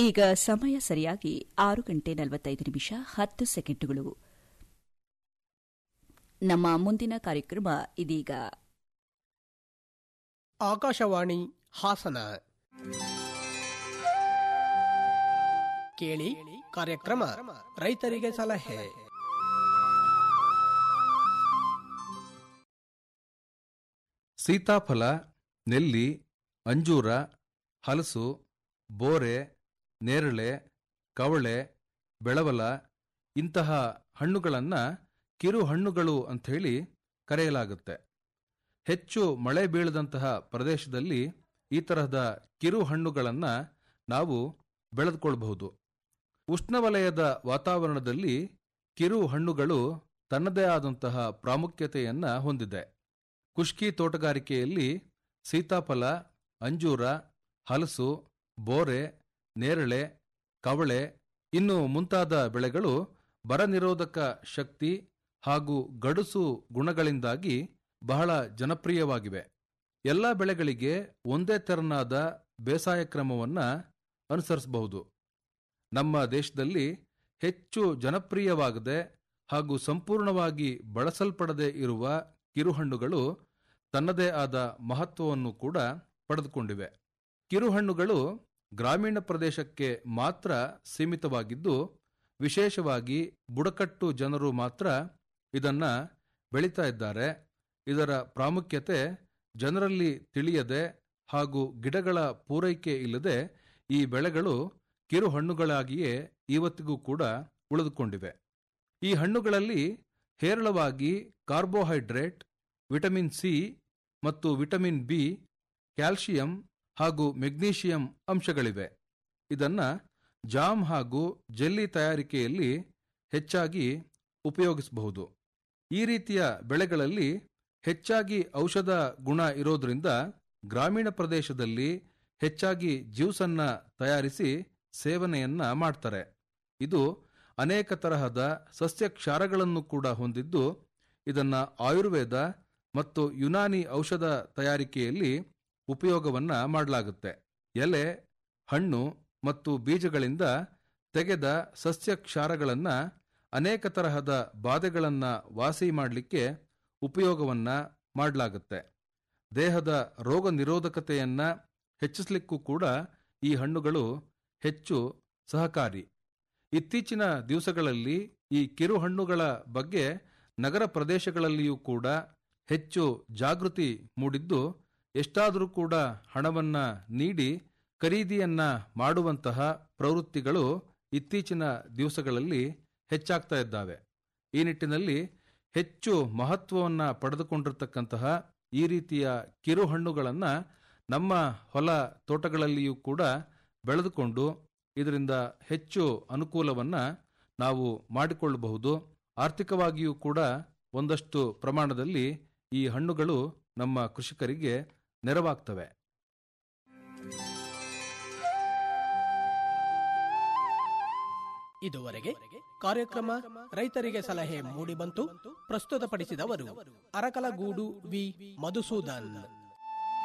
ಈಗ ಸಮಯ ಸರಿಯಾಗಿ ಆರು ಗಂಟೆ ನಲವತ್ತೈದು ನಿಮಿಷ ಹತ್ತು ಸೆಕೆಂಡುಗಳು ನಮ್ಮ ಮುಂದಿನ ಕಾರ್ಯಕ್ರಮ ಇದೀಗ ಆಕಾಶವಾಣಿ ಹಾಸನ ಕೇಳಿ ಕಾರ್ಯಕ್ರಮ ರೈತರಿಗೆ ಸಲಹೆ ಸೀತಾಫಲ ನೆಲ್ಲಿ ಅಂಜೂರ ಹಲಸು ಬೋರೆ ನೇರಳೆ ಕವಳೆ ಬೆಳವಲ ಇಂತಹ ಹಣ್ಣುಗಳನ್ನು ಕಿರು ಹಣ್ಣುಗಳು ಅಂಥೇಳಿ ಕರೆಯಲಾಗುತ್ತೆ ಹೆಚ್ಚು ಮಳೆ ಬೀಳದಂತಹ ಪ್ರದೇಶದಲ್ಲಿ ಈ ತರಹದ ಕಿರು ಹಣ್ಣುಗಳನ್ನು ನಾವು ಬೆಳೆದುಕೊಳ್ಬಹುದು ಉಷ್ಣವಲಯದ ವಾತಾವರಣದಲ್ಲಿ ಕಿರು ಹಣ್ಣುಗಳು ತನ್ನದೇ ಆದಂತಹ ಪ್ರಾಮುಖ್ಯತೆಯನ್ನು ಹೊಂದಿದೆ ಕುಷ್ಕಿ ತೋಟಗಾರಿಕೆಯಲ್ಲಿ ಸೀತಾಫಲ ಅಂಜೂರ ಹಲಸು ಬೋರೆ ನೇರಳೆ ಕವಳೆ ಇನ್ನು ಮುಂತಾದ ಬೆಳೆಗಳು ಬರ ನಿರೋಧಕ ಶಕ್ತಿ ಹಾಗೂ ಗಡುಸು ಗುಣಗಳಿಂದಾಗಿ ಬಹಳ ಜನಪ್ರಿಯವಾಗಿವೆ ಎಲ್ಲ ಬೆಳೆಗಳಿಗೆ ಒಂದೇ ತೆರನಾದ ಬೇಸಾಯ ಕ್ರಮವನ್ನು ಅನುಸರಿಸಬಹುದು ನಮ್ಮ ದೇಶದಲ್ಲಿ ಹೆಚ್ಚು ಜನಪ್ರಿಯವಾಗದೆ ಹಾಗೂ ಸಂಪೂರ್ಣವಾಗಿ ಬಳಸಲ್ಪಡದೆ ಇರುವ ಕಿರುಹಣ್ಣುಗಳು ತನ್ನದೇ ಆದ ಮಹತ್ವವನ್ನು ಕೂಡ ಪಡೆದುಕೊಂಡಿವೆ ಕಿರುಹಣ್ಣುಗಳು ಗ್ರಾಮೀಣ ಪ್ರದೇಶಕ್ಕೆ ಮಾತ್ರ ಸೀಮಿತವಾಗಿದ್ದು ವಿಶೇಷವಾಗಿ ಬುಡಕಟ್ಟು ಜನರು ಮಾತ್ರ ಇದನ್ನ ಬೆಳೀತಾ ಇದ್ದಾರೆ ಇದರ ಪ್ರಾಮುಖ್ಯತೆ ಜನರಲ್ಲಿ ತಿಳಿಯದೆ ಹಾಗೂ ಗಿಡಗಳ ಪೂರೈಕೆ ಇಲ್ಲದೆ ಈ ಬೆಳೆಗಳು ಕಿರು ಹಣ್ಣುಗಳಾಗಿಯೇ ಇವತ್ತಿಗೂ ಕೂಡ ಉಳಿದುಕೊಂಡಿವೆ ಈ ಹಣ್ಣುಗಳಲ್ಲಿ ಹೇರಳವಾಗಿ ಕಾರ್ಬೋಹೈಡ್ರೇಟ್ ವಿಟಮಿನ್ ಸಿ ಮತ್ತು ವಿಟಮಿನ್ ಬಿ ಕ್ಯಾಲ್ಸಿಯಂ ಹಾಗೂ ಮೆಗ್ನೀಷಿಯಂ ಅಂಶಗಳಿವೆ ಇದನ್ನು ಜಾಮ್ ಹಾಗೂ ಜೆಲ್ಲಿ ತಯಾರಿಕೆಯಲ್ಲಿ ಹೆಚ್ಚಾಗಿ ಉಪಯೋಗಿಸಬಹುದು ಈ ರೀತಿಯ ಬೆಳೆಗಳಲ್ಲಿ ಹೆಚ್ಚಾಗಿ ಔಷಧ ಗುಣ ಇರೋದ್ರಿಂದ ಗ್ರಾಮೀಣ ಪ್ರದೇಶದಲ್ಲಿ ಹೆಚ್ಚಾಗಿ ಜ್ಯೂಸನ್ನ ತಯಾರಿಸಿ ಸೇವನೆಯನ್ನ ಮಾಡ್ತಾರೆ ಇದು ಅನೇಕ ತರಹದ ಸಸ್ಯ ಕ್ಷಾರಗಳನ್ನು ಕೂಡ ಹೊಂದಿದ್ದು ಇದನ್ನ ಆಯುರ್ವೇದ ಮತ್ತು ಯುನಾನಿ ಔಷಧ ತಯಾರಿಕೆಯಲ್ಲಿ ಉಪಯೋಗವನ್ನ ಮಾಡಲಾಗುತ್ತೆ ಎಲೆ ಹಣ್ಣು ಮತ್ತು ಬೀಜಗಳಿಂದ ತೆಗೆದ ಸಸ್ಯ ಕ್ಷಾರಗಳನ್ನು ಅನೇಕ ತರಹದ ಬಾಧೆಗಳನ್ನು ವಾಸಿ ಮಾಡಲಿಕ್ಕೆ ಉಪಯೋಗವನ್ನ ಮಾಡಲಾಗುತ್ತೆ ದೇಹದ ರೋಗ ನಿರೋಧಕತೆಯನ್ನ ಹೆಚ್ಚಿಸಲಿಕ್ಕೂ ಕೂಡ ಈ ಹಣ್ಣುಗಳು ಹೆಚ್ಚು ಸಹಕಾರಿ ಇತ್ತೀಚಿನ ದಿವಸಗಳಲ್ಲಿ ಈ ಕಿರು ಹಣ್ಣುಗಳ ಬಗ್ಗೆ ನಗರ ಪ್ರದೇಶಗಳಲ್ಲಿಯೂ ಕೂಡ ಹೆಚ್ಚು ಜಾಗೃತಿ ಮೂಡಿದ್ದು ಎಷ್ಟಾದರೂ ಕೂಡ ಹಣವನ್ನ ನೀಡಿ ಖರೀದಿಯನ್ನ ಮಾಡುವಂತಹ ಪ್ರವೃತ್ತಿಗಳು ಇತ್ತೀಚಿನ ದಿವಸಗಳಲ್ಲಿ ಹೆಚ್ಚಾಗ್ತಾ ಇದ್ದಾವೆ ಈ ನಿಟ್ಟಿನಲ್ಲಿ ಹೆಚ್ಚು ಮಹತ್ವವನ್ನು ಪಡೆದುಕೊಂಡಿರ್ತಕ್ಕಂತಹ ಈ ರೀತಿಯ ಕಿರು ಹಣ್ಣುಗಳನ್ನು ನಮ್ಮ ಹೊಲ ತೋಟಗಳಲ್ಲಿಯೂ ಕೂಡ ಬೆಳೆದುಕೊಂಡು ಇದರಿಂದ ಹೆಚ್ಚು ಅನುಕೂಲವನ್ನು ನಾವು ಮಾಡಿಕೊಳ್ಳಬಹುದು ಆರ್ಥಿಕವಾಗಿಯೂ ಕೂಡ ಒಂದಷ್ಟು ಪ್ರಮಾಣದಲ್ಲಿ ಈ ಹಣ್ಣುಗಳು ನಮ್ಮ ಕೃಷಿಕರಿಗೆ ನೆರವಾಗ್ತವೆ ಇದುವರೆಗೆ ಕಾರ್ಯಕ್ರಮ ರೈತರಿಗೆ ಸಲಹೆ ಮೂಡಿಬಂತು ಪ್ರಸ್ತುತಪಡಿಸಿದವರು ಅರಕಲಗೂಡು ವಿ ಮಧುಸೂದನ್